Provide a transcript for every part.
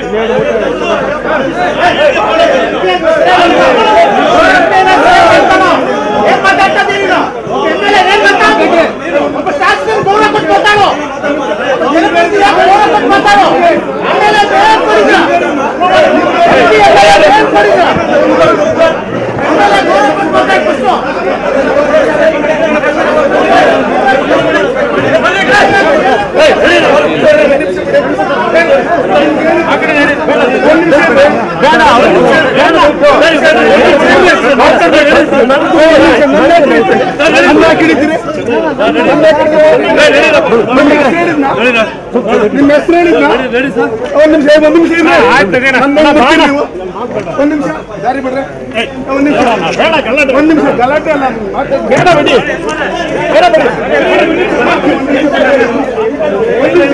ಏನ್ ಮಾತಾಡ್ತಾ ಇದ್ದೀರಿ ನೀವು? ಎಮ್ಮೆಲ್ಯೆ ಏನ್ ಮಾತಾಡ್ತಿದ್ದೀರಿ? ಒಬ್ಬ ಶಾಸಕರು ಗೌರವ ಕೊಟ್ಟು ಮಾತಾಡು. ಜನಪ್ರತಿನಿಧಿ ಯಾಕೆ ಗೌರವ ಕೊಟ್ಟು ಮಾತಾಡು? ಆಮೇಲೆ ಬೇರೆ ಕೊಡಿದ್ರ? ಎಮ್ಮೆಲ್ಯೆ ಬೇರೆ ಕೊಡಿದ್ರ? ಆಮೇಲೆ ಗೌರವ ಕೊಟ್ಟು ಮಾತಾಡು first. ನಿಮ್ಮ ಹೆಸರು ಹೇಳಿದ್ನ ಒಂದ್ ನಿಮಿಷ ಒಂದ್ ನಿಮಿಷ ಇರ್ರಿ. ನನ್ನ ಗೊತ್ತಿಲ್ಲ ನೀವು. ಒಂದ್ ನಿಮಿಷ ದಾರಿ ಬಿಡ್ರೆ ಒಂದ್ ನಿಮಿಷ ಒಂದ್ ನಿಮಿಷ ಗಲಾಟೆ ಅಲ್ಲ ಮಾತಾಡ್- ಬೇಡ ಬಿಡಿ ಬೇಡ ಬಿಡಿ ಒಂದ್ ನಿಮಿಷ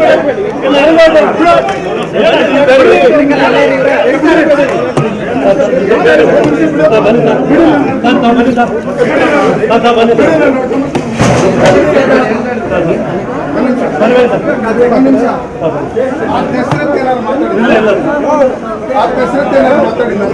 ಒಂದ್ ನಿಮಿಷ ಆ ಹೆಸರತ್ತೆ ಏನಾದ್ರು ಮಾತಾಡಿಲ್ಲ ಆ ಹೆಸರತ್ತೆ ಏನಾದ್ರು ಮಾತಾಡಿಲ್ಲ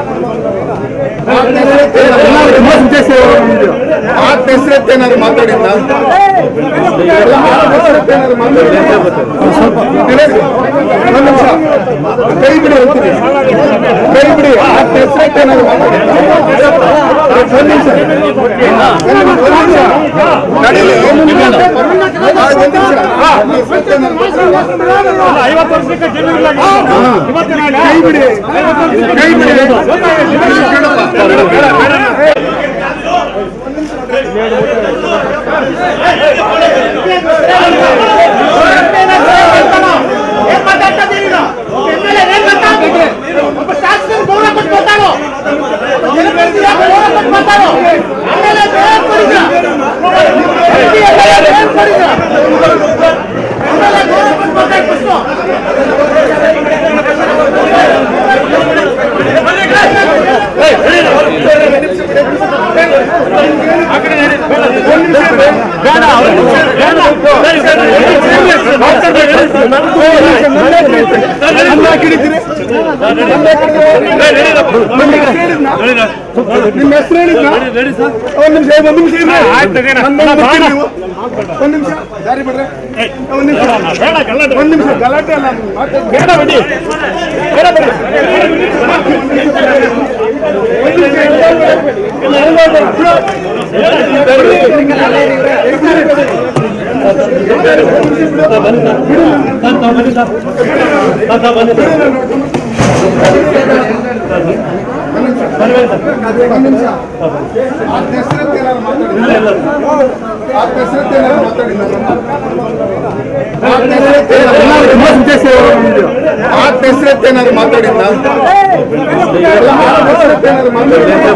ಆ ಹೆಸರತ್ತೆ ಏನಾದ್ರು ಮಾತಾಡಿಲ್ಲ ಒಂದ್ ನಿಮಿಷ ಕೈ ಬಿಡಿ ಹೋಗ್ತೀನಿ ಕೈ ಬಿಡಿ ಆ ಹೆಸರತ್ತೆ ಏನಾದ್ರು ಮಾತಾಡಿಲ್ಲ ಒಂದ್ ನಿಮಿಷ ಒಂದ್ ನಿಮಿಷ ನಡೀಲಿ ಒಂದ್ ನಿಮಿಷ ಆ, ಒಂದ್ ನಿಮಿಷ ಆ, ಹೆಸರತ್ತೆ ಏನಾದ್ರು ಮಾತಾಡಿಲ್ಲ ಐವತ್ತು ವರ್ಷಕ್ಕೆ ಜಮೀನು ಇಲ್ಲ ಇವತ್ತಿನ ಕೈ ಬಿಡಿ ಕೈ ಬಿಡಿ ಏನ್ ಮಾತಾಡ್ತಾ ಇದ್ದೀರಿ ನೀವು? ಎಮ್ಮೆಲ್ಯೆ ಏನ್ ಮಾತಾಡ್ತಿದ್ದೀರಿ? ಒಬ್ಬ ಶಾಸಕರು ಗೌರವ ಕೊಟ್ಟು ಮಾತಾಡು. ಜನಪ್ರತಿನಿಧಿ ಯಾಕೆ ಗೌರವ ಕೊಟ್ಟು ಮಾತಾಡು? ಆಮೇಲೆ ಬೇರೆ ಕೊಡಿದ್ರ? ಎಮ್ಮೆಲ್ಯೆ ಬೇರೆ ಕೊಡಿದ್ರ? ಆಮೇಲೆ ಗೌರವ ಕೊಟ್ಟು ಮಾತಾಡು first. ನಿಮ್ಮ ಹೆಸರು ಹೇಳಿದ್ನ ಒಂದ್ ನಿಮಿಷ ಒಂದ್ ನಿಮಿಷ ಇರ್ರಿ. ನನ್ನ ಗೊತ್ತಿಲ್ಲ ನೀವು. ಒಂದ್ ನಿಮಿಷ ದಾರಿ ಬಿಡ್ರೆ ಒಂದ್ ನಿಮಿಷ ಒಂದ್ ನಿಮಿಷ ಗಲಾಟೆ ಅಲ್ಲ ಮಾತಾಡ್- ಬೇಡ ಬಿಡಿ ಬೇಡ ಬಿಡಿ ಒಂದ್ ನಿಮಿಷ ಒಂದ್ ನಿಮಿಷ ಆ ಹೆಸರತ್ತೆ ಏನಾದ್ರು ಮಾತಾಡಿಲ್ಲ ಆ ಹೆಸರತ್ತೆ ಏನಾದ್ರು ಮಾತಾಡಿಲ್ಲ ಆ ಹೆಸರತ್ತೆ ಏನಾದ್ರು- ಆ ಹೆಸರತ್ತೆ ಏನಾದ್ರು ಮಾತಾಡಿಲ್ಲ ಆ ಹೆಸರತ್ತೆ ಏನಾದ್ರು ಮಾತಾಡಿಲ್ಲ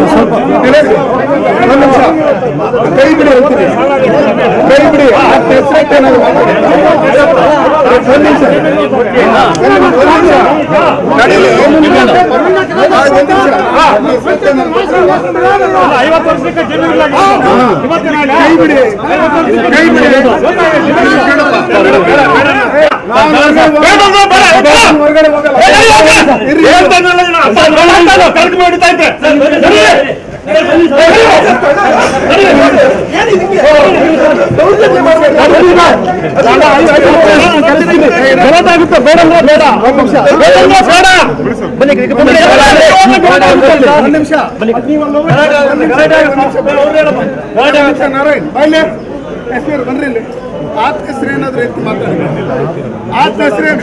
ಒಂದ್ ನಿಮಿಷ ಕೈ ಬಿಡಿ ಹೋಗ್ತೀನಿ ಕೈ ಬಿಡಿ ಆ ಹೆಸರತ್ತೆ ಏನಾದ್ರು ಮಾತಾಡಿಲ್ಲ ಒಂದ್ ನಿಮಿಷ ಒಂದ್ ನಿಮಿಷ ನಡೀಲಿ ಒಂದ್ ನಿಮಿಷ ಆ, ಒಂದ್ ನಿಮಿಷ ಆ, ಹೆಸರತ್ತೆ ಏನಾದ್ರು ಮಾತಾಡಿಲ್ಲ ಐವತ್ತು ವರ್ಷಕ್ಕೆ ಜಮೀನು ಇಲ್ಲ ಇವತ್ತಿನ ಕೈ ಬಿಡಿ ಕೈ ಬಿಡಿ ಹೊರಗಡೆ ಹೋಗಲ್ಲ ಗೊತ್ತಾಗುತ್ತೆ ಬೇಡ ಅಂದ್ರೆ ಬೇಡ ಒಂದು ನಿಮಿಷ ಬೇಡ ಅಂದ್ರೆ ಬೇಡ ಬನ್ನಿ ಒಂದ್ ನಿಮಿಷ ನಾರಾಯಣ್ ಬಾಯ್ಲೆ ಹೆಸರು ಬನ್ರಿ ಇಲ್ಲಿ ಆತ ಹೆಸರು ಏನಾದ್ರು ಎತ್ತಿ ಮಾತಾಡಿ ಆತ ಹೆಸರೇನು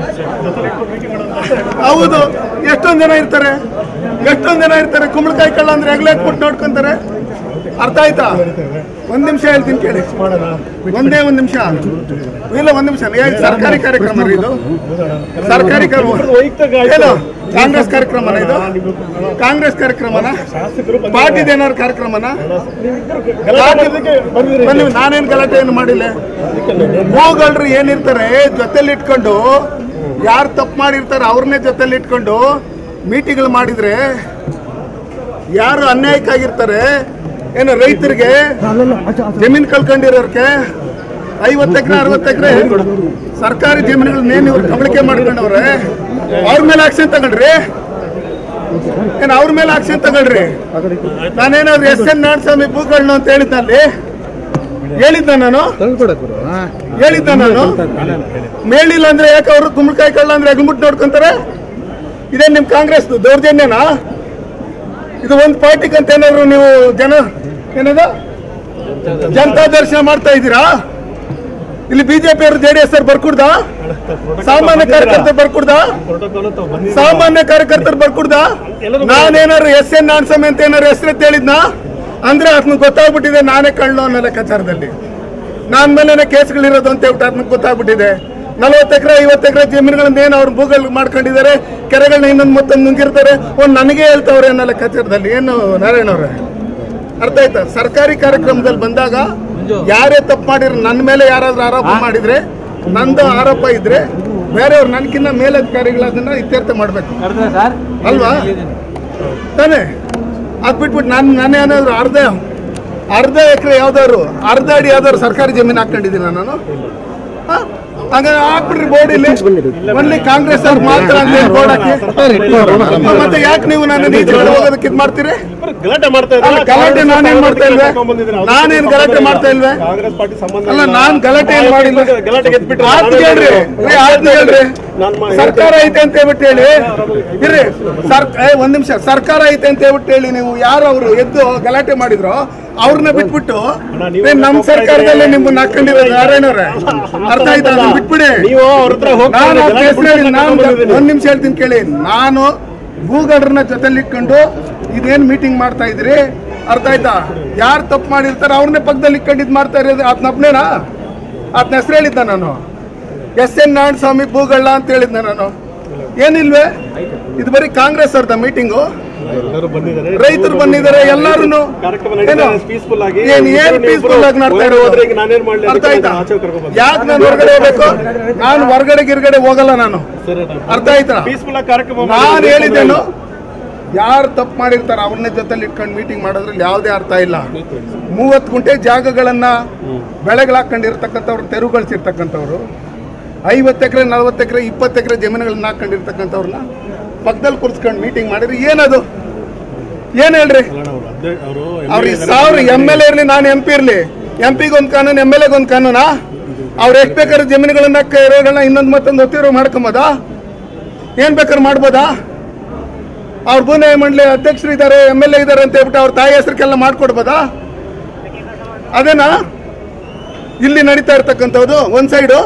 ಹೌದು ಎಷ್ಟೊಂದ್ ಜನ ಇರ್ತಾರೆ ಎಷ್ಟೊಂದ್ ಜನ ಇರ್ತಾರೆ ಕುಂಬಳಕಾಯಿ ಕಳ್ಳ ಅಂದ್ರೆ ಹೆಗ್ಲೆ ಕೊಟ್ಟು ನೋಡ್ಕೊಂತಾರೆ ಅರ್ಥ ಆಯ್ತಾ ಒಂದ್ ನಿಮಿಷ ಹೇಳ್ತೀನಿ ಕೇಳಿ ಒಂದೇ ಒಂದ್ ನಿಮಿಷ ಇಲ್ಲ ಒಂದ್ ನಿಮಿಷ ಏನ್ ಸರ್ಕಾರಿ ಕಾರ್ಯಕ್ರಮ ರೀ ಇದು ಸರ್ಕಾರಿ ಕಾರ್ಯಕ್ರಮ ಏನು ಕಾಂಗ್ರೆಸ್ ಕಾರ್ಯಕ್ರಮನ ಇದು ಕಾಂಗ್ರೆಸ್ ಕಾರ್ಯಕ್ರಮನ ಪಾರ್ಟಿದ ಏನಾದ್ರು ಕಾರ್ಯಕ್ರಮನ ಬನ್ನಿ, ನಾನೇನ್ ಗಲಾಟೆ ಏನು ಮಾಡಿಲ್ಲ ಹೋಗಳ್ರು ಏನಿರ್ತಾರೆ ಜೊತೆಲಿ ಇಟ್ಕೊಂಡು ಯಾರು ತಪ್ಪು ಮಾಡಿರ್ತಾರೆ ಅವ್ರನ್ನೇ ಜೊತೆಲಿ ಇಟ್ಕೊಂಡು ಮೀಟಿಂಗ್ಗಳು ಮಾಡಿದ್ರೆ ಯಾರು ಅನ್ಯಾಯಕ್ಕಾಗಿರ್ತಾರೆ ಏನು ರೈತರಿಗೆ ಜಮೀನ್ ಕಳ್ಕೊಂಡಿರೋರ್ಗೆ ಐವತ್ತು ಎಕರೆ ಅರವತ್ತು ಎಕರೆ ಸರ್ಕಾರಿ ಜಮೀನುಗಳನ್ನೇನು ಇವ್ರು ಕಬಳಿಕೆ ಮಾಡ್ಕೊಂಡವ್ರೆ ಅವ್ರ ಮೇಲೆ ಆಕ್ಷನ್ ತಗೊಳ್ರಿ ಏನ್ ಅವ್ರ ಮೇಲೆ ಆಕ್ಷನ್ ತಗೊಳ್ರಿ ನಾನೇನಾದ್ರು ಎಸ್ ಎನ್ ನಾಡಸ್ವಾಮಿ ಭೂಗಳನ್ನ ಅಂತ ಹೇಳಿದ್ದಲ್ಲಿ ಹೇಳಿದ್ದ ನಾನು ಹೇಳಿದ್ದ ನಾನು ಮೇಲಿಲ್ಲ ಅಂದ್ರೆ ಯಾಕೆ ಅವರು ಕುಂಬಳಕಾಯಿ ಕಳ್ಳ ಅಂದ್ರೆ ಎಗ್ಬಿಟ್ಟು ನೋಡ್ಕೊಂತಾರೆ ಇದೇ ನಿಮ್ ಕಾಂಗ್ರೆಸ್ ದೌರ್ಜನ್ಯನಾ ಇದು ಒಂದು ಪಾರ್ಟಿಗೆ ಅಂತ ಏನಾದ್ರು ನೀವು ಜನ ಏನದ ಜನತಾ ದರ್ಶನ ಮಾಡ್ತಾ ಇದ್ದೀರಾ ಇಲ್ಲಿ ಬಿಜೆಪಿ ಅವರು ಜೆ ಡಿ ಎಸ್ ಅವ್ರು ಬರ್ಕುಡ್ದ ಸಾಮಾನ್ಯ ಕಾರ್ಯಕರ್ತರು ಬರ್ಕುಡ್ದ ಸಾಮಾನ್ಯ ಕಾರ್ಯಕರ್ತರು ಬರ್ಕುಡ್ದ ನಾನೇನಾದ್ರು ಎಸ್ ಎನ್ ನಾನ್ಸಮೆ ಅಂತ ಏನಾದ್ರು ಹೆಸರು ಹೇಳಿದ್ನಾ ಅಂದ್ರೆ ಅದನ್ನ ಗೊತ್ತಾಗ್ಬಿಟ್ಟಿದೆ ನಾನೇ ಕಳ್ಳು ಅನ್ನೋ ಲೆಕ್ಕಾಚಾರದಲ್ಲಿ ನಾನ್ ಮೇಲೇನೆ ಕೇಸ್ಗಳಿರೋದು ಅಂತ ಹೇಳ್ಬಿಟ್ಟು ಅದನ್ನ ಗೊತ್ತಾಗ್ಬಿಟ್ಟಿದೆ ನಲವತ್ತು ಎಕರೆ ಐವತ್ತು ಎಕರೆ ಜಮೀನುಗಳನ್ನ ಏನು ಅವ್ರು ಭೂಗಳು ಮಾಡ್ಕೊಂಡಿದ್ದಾರೆ ಕೆರೆಗಳನ್ನ ಇನ್ನೊಂದು ಮತ್ತೊಂದು ನುಂಗಿರ್ತಾರೆ ಒಂದು ನನಗೆ ಹೇಳ್ತಾವ್ರೆ ಅನ್ನೋ ಲೆಕ್ಕಾಚಾರದಲ್ಲಿ ಏನು ನಾರಾಯಣ ಅವ್ರೆ ಅರ್ಥ ಆಯ್ತಾ ಸರ್ಕಾರಿ ಕಾರ್ಯಕ್ರಮದಲ್ಲಿ ಬಂದಾಗ ಯಾರೇ ತಪ್ಪು ಮಾಡಿರೋ ನನ್ನ ಮೇಲೆ ಯಾರಾದ್ರೂ ಆರೋಪ ಮಾಡಿದ್ರೆ ನಂದು ಆರೋಪ ಇದ್ರೆ ಬೇರೆಯವ್ರು ನನ್ಕಿನ್ನ ಮೇಲಧಿಕಾರಿಗಳು ಅದನ್ನ ಇತ್ಯರ್ಥ ಮಾಡ್ಬೇಕು ಅಲ್ವಾ ತಾನೇ ಅದ್ ಬಿಟ್ಬಿಟ್ಟು ನಾನು ನಾನು ಏನಾದ್ರು ಅರ್ಧ ಅರ್ಧ ಎಕರೆ ಯಾವ್ದಾದ್ರು ಅರ್ಧ ಅಡಿ ಯಾವ್ದಾದ್ರು ಸರ್ಕಾರಿ ಜಮೀನು ಹಾಕೊಂಡಿದ್ದೀನ ನಾನು ಹ? ಹಾಗಾದ್ರೆ ಹಾಕ್ಬಿಡ್ರಿ ಬೋರ್ಡ್ ಇಲ್ಲಿ ಒನ್ಲಿ ಕಾಂಗ್ರೆಸ್ ಅವ್ರು ಮಾತ್ರ ಅಂತ ಹೇಳಿ ಬೋರ್ಡ್ ಹಾಕಿ ಮತ್ತೆ ಯಾಕೆ ನೀವು ನನ್ನ ನೀಚೆ ಹೋಗೋದಕ್ಕೆ ಇದು ಮಾಡ್ತೀರಿ ಗಲಾಟೆ ಮಾಡ್ತಾ ಅಲ್ಲ, ಗಲಾಟೆ ನಾನೇನ್ ಮಾಡ್ತಾ ಇಲ್ವೇ ನಾನೇನ್ ಗಲಾಟೆ ಮಾಡ್ತಾ ಇಲ್ವೇ ಕಾಂಗ್ರೆಸ್ ಪಾರ್ಟಿ ಸಂಬಂಧ ಅಲ್ಲ ನಾನ್ ಗಲಾಟೆ ಏನ್ ಮಾಡಿಲ್ಲ ಗಲಾಟೆ ಗೆದ್ಬಿಟ್ರೆ ಆಯ್ತು ಹೇಳ್ರಿ ರೀ, ಆಯ್ತು ಹೇಳ್ರಿ ನಾನ್ ಮಾ- ಸರ್ಕಾರ ಐತೆ ಅಂತ ಹೇಳ್ಬಿಟ್ಟು ಹೇಳಿ ಇರ್ರಿ ಸರ್ ಏ, ಒಂದ್ ನಿಮಿಷ ಸರ್ಕಾರ ಐತೆ ಅಂತ ಹೇಳ್ಬಿಟ್ಟು ಹೇಳಿ ನೀವು ಯಾರು ಅವರು ಎದ್ದು ಗಲಾಟೆ ಮಾಡಿದ್ರು ಅವ್ರನ್ನ ಬಿಟ್ಬಿಟ್ಟು ಏ, ನಮ್ ಸರ್ಕಾರದಲ್ಲೇ ನಿಮ್ಮನ್ನ ಹಾಕೊಂಡಿರೋ ನಾರಾಯಣವ್ರೆ ಅರ್ಥ ಆಯ್ತಾ ಅದನ್ನ ಬಿಟ್ಬಿಡಿ ನೀವು ಅವ್ರ ಹತ್ರ ಹೋಗ್ತಾ ನಾನು ಇದ್ರೆ ಆ ಗಲಾಟೆ ಹೆಸ್ರು ಹೇಳಿ, ಬಿಡ್ಬೇಕು ನಾನು ಅಂತ ಬಂದಿದ್ದೀನಿ. ಒಂದ್ ನಿಮಿಷ ಹೇಳ್ತೀನಿ ಕೇಳಿ ನಾನು ಭೂಗಡ್ರನ್ನ ಜೊತೆಲಿಟ್ಕೊಂಡು ಇದೇನ್ ಮೀಟಿಂಗ್ ಮಾಡ್ತಾ ಇದ್ರಿ ಅರ್ಥ ಆಯ್ತಾ ಯಾರು ತಪ್ಪು ಮಾಡಿರ್ತಾರೆ ಅವ್ರನ್ನೇ ಪಕ್ಕದಲ್ಲಿ ಇಟ್ಕೊಂಡು ಇದು ಮಾಡ್ತಾ ಇರೋದು ಆತ್ನಪ್ನೇನಾ ಆತನ ಹೆಸರು ಹೇಳಿದ್ದ ನಾನು ಎಸ್ ಎನ್ ನಾರಾಯಣ ಸ್ವಾಮಿ ಭೂಗಳ್ಳ ಅಂತ ಹೇಳಿದ್ನ ನಾನು ಏನಿಲ್ವೇ ಇದು ಬರೀ ಕಾಂಗ್ರೆಸ್ ಅವ್ರದ ಮೀಟಿಂಗು ಎಲ್ಲರೂ ಬಂದಿದ್ದಾರೆ ರೈತರು ಬಂದಿದ್ದಾರೆ ಎಲ್ಲಾರು ಕಾರ್ಯಕ್ರಮ ನಡೀತಾ ಇದೆ, peaceful ಆಗಿ. ಏನ್ ಏನ್ ಇಬ್ರು ಪೀಸ್ಫುಲ್ ಆಗಿ ನಡ್ತಾ ಹೊರಗಡೆ ಹೋದ್ರೆ ಈಗ ಇರೋದು ನಾನೇನ್ ಮಾಡ್ಲಿ ಅರ್ಥ ಅದಕ್ಕೆ ಆಯ್ತಾ ನಾನು ಆಚೆ ಕರ್ಕೊಂಡ್ ಬಂದೆ. ಯಾಕೆ ನಾನು ಹೊರಗಡೆ ಹೋಗ್ಬೇಕು ನಾನು ಹೊರಗಡೆ ಗಿರ್ಗಡೆ ಹೋಗಲ್ಲ ನಾನು ಸರಿ, ಅರ್ಥ ಆಯ್ತಾ ಪೀಸ್ಫುಲ್ ಆಗಿ ಕಾರ್ಯಕ್ರಮ ನಾನು ಮಾಡಿ. ಹೇಳಿದ್ದೇನು ಯಾರು ತಪ್ಪು ಮಾಡಿರ್ತಾರೆ ಅವ್ರನ್ನೇ ಜೊತೆಲಿ ಇಟ್ಕೊಂಡು ಮೀಟಿಂಗ್ ಮಾಡೋದ್ರಲ್ಲಿ ಯಾವುದೇ ಅರ್ಥ ಇಲ್ಲ ಮೂವತ್ತು ಗುಂಟೆ ಜಾಗಗಳನ್ನ ಬೆಳೆಗಳು ಹಾಕೊಂಡಿರ್ತಕ್ಕಂಥವ್ರು ತೆರವುಗೊಳಿಸಿರ್ತಕ್ಕಂಥವ್ರು ಐವತ್ತು ಎಕರೆ ನಲ್ವತ್ತು ಎಕರೆ ಇಪ್ಪತ್ತು ಎಕರೆ ಜಮೀನುಗಳನ್ನ ಹಾಕೊಂಡಿರ್ತಕ್ಕಂಥವ್ರನ್ನ ಪಕ್ಕದಲ್ಲಿ ಕೂರಿಸ್ಕೊಂಡು ಮೀಟಿಂಗ್ ಮಾಡಿದ್ರೆ ಏನದು ಏನು ಹೇಳ್ರಿ ಅಲ್ಲ, ಅವ್ರು ಅಧ್ಯ- ಅವರು ಅವ್ರಿಗೆ ಸಾವಿರ ಎಮ್ ಎಲ್ ಎ ಇರಲಿ ನಾನು ಎಂ ಪಿ ಇರಲಿ ಎಂ ಪಿಗೆ ಒಂದು ಕಾನೂನು ಎಮ್ ಎಲ್ ಎಗೆ ಒಂದು ಕಾನೂನಾ ಅವ್ರು ಎಷ್ಟು ಬೇಕಾದ್ರೆ ಜಮೀನುಗಳನ್ನ ಕೆರೆಗಳನ್ನ ಇನ್ನೊಂದು ಮತ್ತೊಂದು ಒತ್ತಿರೋ ಮಾಡ್ಕೊಂಬೋದಾ ಏನು ಬೇಕಾದ್ರೆ ಮಾಡ್ಬೋದಾ ಅವ್ರ ಭೂನ್ಯಾಯ ಮಂಡಳಿ ಅಧ್ಯಕ್ಷರು ಇದ್ದಾರೆ ಎಮ್ ಎಲ್ ಎ ಇದ್ದಾರೆ ಅಂತ ಹೇಳ್ಬಿಟ್ಟು ಅವ್ರ ತಾಯಿ ಹೆಸರಿಗೆಲ್ಲ ಮಾಡ್ಕೊಡ್ಬೋದಾ ಅದೇನಾ ಇಲ್ಲಿ ನಡೀತಾ ಇರ್ತಕ್ಕಂಥದ್ದು ಒಂದು ಸೈಡು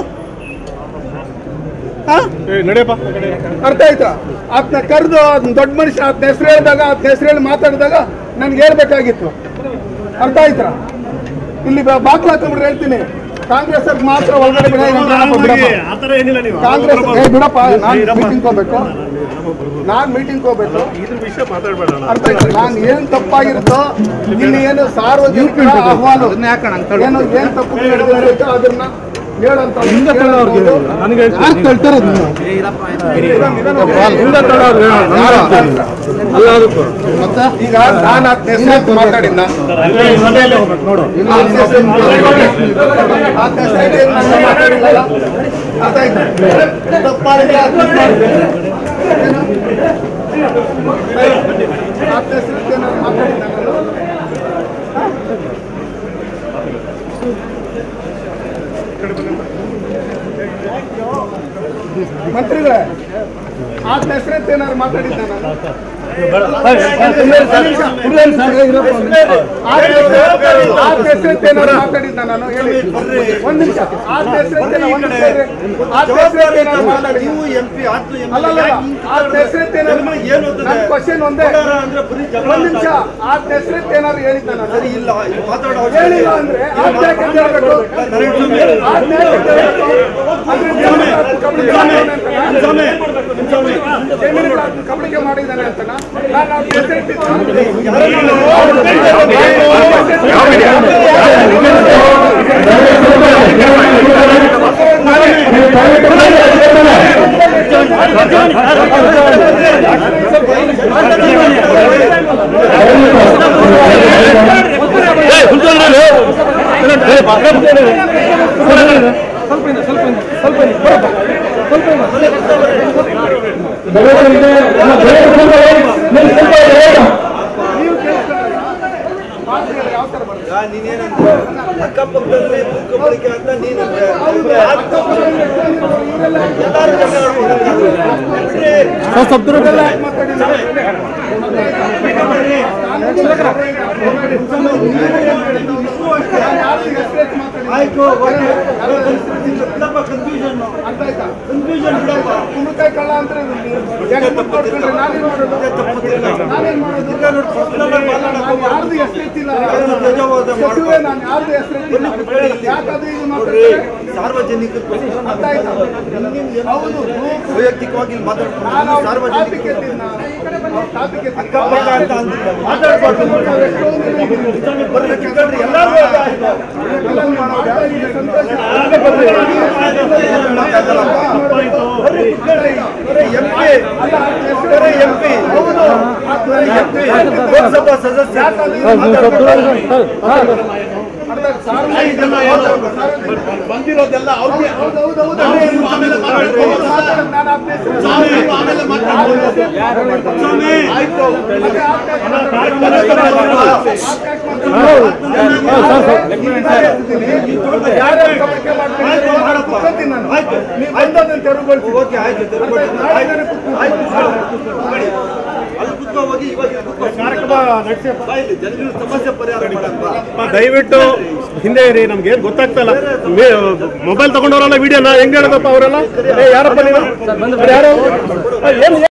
ಹಾಂ ಏ, ನಡೆಯಪ್ಪ ಆ ಕಡೆ. ಅರ್ಥ ಆಯ್ತಾ ಆತನ ಕರೆದು ಅದನ್ನ ದೊಡ್ಡ ಮನುಷ್ಯ ಆತನ ಹೆಸರು ಹೇಳಿದಾಗ ಆತನ ಹೆಸರು ಹೇಳಿ ಮಾತಾಡಿದಾಗ ನನ್ಗೆ ಹೇಳ್ಬೇಕಾಗಿತ್ತು ಅರ್ಥ ಆಯ್ತಾ ಇಲ್ಲಿ ಬಾ- ಬಾಗ್ಲು ಹಾಕೊಂಡ್ಬಿಡ್ರೆ ಹೇಳ್ತೀನಿ ಕಾಂಗ್ರೆಸ್ ಅವ್ರಿಗೆ ಮಾತ್ರ ಒಳಗಡೆ ಬಿಡ ಏನಪ್ಪ ಬಿಡಪ್ಪ. ಆ ಥರ ಏನಿಲ್ಲ ನೀವು ಕಾಂಗ್ರೆಸ್ ಏ ಬಿಡಪ್ಪ ನಾನು ಇರಪ್ಪ. ಮೀಟಿಂಗ್ ಹೋಗ್ಬೇಕು ನಾನ್ ಮೀಟಿಂಗ್ ಹೋಗ್ಬೇಕು ಇದ್ರ ವಿಷಯ ಮಾತಾಡ್ಬೇಡ ಅಣ್ಣ. ಅರ್ಥ ಆಯ್ತಾ ನಾನು ಏನ್ ತಪ್ಪಾಗಿರುತ್ತೋ ಇಲ್ಲಿ ಏನು ಸಾರ್ವಜನಿಕರ ಅಹವಾಲು ಏನು ಏನ್ ತಪ್ಪು ನಡೆದಿರುತ್ತೋ ಅದನ್ನ ಹೇಳಂತ ಈಗ ನಾನು ಆತನ ಹೆಸರು ಮಾತಾಡಿದ್ನ ಮಂತ್ರಿಗಳೇ ಆತನ ಹೆಸರಂತ ಏನಾದ್ರು ಮಾತಾಡಿದ್ದ ನಾನು ಮಾತಾಡಿದ್ದ ನಾನು ಹೇಳಿ ಒಂದ್ ನಿಮಿಷ ಆತನ ಹೆಸರಂತ ಒಂದ್ ನಿಮಿಷ ಇರ್ರಿ. ಆತನ ಹೆಸರಂತ ಏನಾದ್ರು ಮಾತಾಡಿ ನೀವು ಎಂಪಿ ಅಲ್ಲಲ್ಲ ಆತನ ಹೆಸರಂತ ಏನಾದ್ರು ನನ್ನ ಕ್ವಶನ್ ಒಂದೇ ಒಂದ್ ನಿಮಿಷ ಆತನ ಹೆಸರಂತ ಏನಾದ್ರು ಹೇಳಿದ್ದ ನಾನು ಇಲ್ಲ ಇಲ್ಲಿ ಮಾತಾಡೋ ಹೇಳಿಲ್ಲ ಅಂದ್ರೆ ಆತನ ಯಾಕೆ ಅಂತ ಹೇಳ್ಬೇಕು? ಆತನ ಯಾಕೆ ಅಂತ ಹೇಳ್ಬೇಕು? ಅಂದ್ರೆ ಜಮೀನು ಆತನ ಕಬಳಿಕೆ ಮಾಡಿದ್ದಾನೆ ಅಂತನಾ? ಜಮೀನುಗಳು ಆತನ ಕಬಳಿಕೆ ಮಾಡಿದ್ದಾನೆ ಅಂತನಾ? ನಾನು ಆತನ ಹೆಸರಿಟ್ಟಿದ್ದು ಏ, ಕುತ್ಕೊಳ್ಳಿ ನೀವು. ಏ, ಪಕ್ಕ ಕುತ್ಕೊಳ್ಳಿ. ನೀನೇನಂದ್ರೆ ಅಕ್ಕಪಕ್ಕದಲ್ಲಿ ಕುಕ್ಕಬಳಿಕೆ ಅಂತ ನೀನಂದ್ರೆ ಎಲ್ಲರೂ ಜಗಳ ಆಯ್ತು ಕನ್ಫ್ಯೂಷನ್ ಕನ್ಫ್ಯೂಷನ್ ಬಿಡಪ್ಪ ಕುಂಬಳಕಾಯಿ ಕಳ್ಳ ಅಂತ ಯಾಕೆ ನೋಡ್ಕೊಂಡ್ರೆ ನಾನೇನ್ ಮಾಡೋದು ನಾನೇನ್ ಮಾಡೋದು ನಾನು ಯಾರ್ದು ಹೆಸರು ಎತ್ತಿಲ್ಲ ಸಚಿವೆ ನಾನು ಯಾರ್ದು ಹೆಸರು ಎತ್ತಿಲ್ಲ ಯಾಕಾದ್ರೆ ಇದು ನೋಡ್ರಿ ಮಾತಾಡ್ತಾರೆ ಸಾರ್ವಜನಿಕ ಅರ್ಥ ಆಯ್ತಾ ಹೌದು ವೈಯಕ್ತಿಕವಾಗಿ ಇಲ್ಲಿ ಮಾತಾಡ್ಕೊಂಡು ನಾನು ನೀವು ಟಾಪಿಕ್ ಸಾರ್ವಜನಿಕ ಎತ್ತಿದ್ನ ಟಾಪಿಕ್ ಎತ್ತಿದ್ನ ಅಕ್ಕಪಕ್ಕ ಅಂತ ಅಂದಿಲ್ಲ ಮಾತಾಡ್ಬಾರ್ದು ಬರ್ರಿ ಕಿತ್ಕೊಳ್ರಿ ಎಲ್ಲರೂ ಎಂಪಿ ಲೋಕಸಭಾ ಸದಸ್ಯ ಬಂದಿರೋದೆಲ್ಲ ಅವ್ರಿಗೆ ಆಯ್ತು ಓಕೆ ಆಯ್ತು ತೆರವುಗೊಳ್ಳಿ. ಆಯ್ತು ಅಲ್ಲಿ ಕುತ್ಕೋ ಹೋಗಿ ಇವಾಗ ಇಲ್ಲಿ ಕುತ್ಕೋ. ಬಾ ಇಲ್ಲಿ, ಜನಗಳ ಸಮಸ್ಯೆ ಪರಿಹಾರ ಮಾಡಲ್ವಾ ದಯವಿಟ್ಟು ಹಿಂದೆ ಇರಿ ನಮ್ಗೆ ಏನ್ ಗೊತ್ತಾಗ್ತಲ್ಲ ಮೊಬೈಲ್ ತಗೊಂಡವರಲ್ಲ ವಿಡಿಯೋನ ಹೆಂಗ್ ಹೇಳದಪ್ಪ ಅವರೆಲ್ಲ ಏ, ಯಾರಪ್ಪ ನೀವು ಯಾರು ಏನ್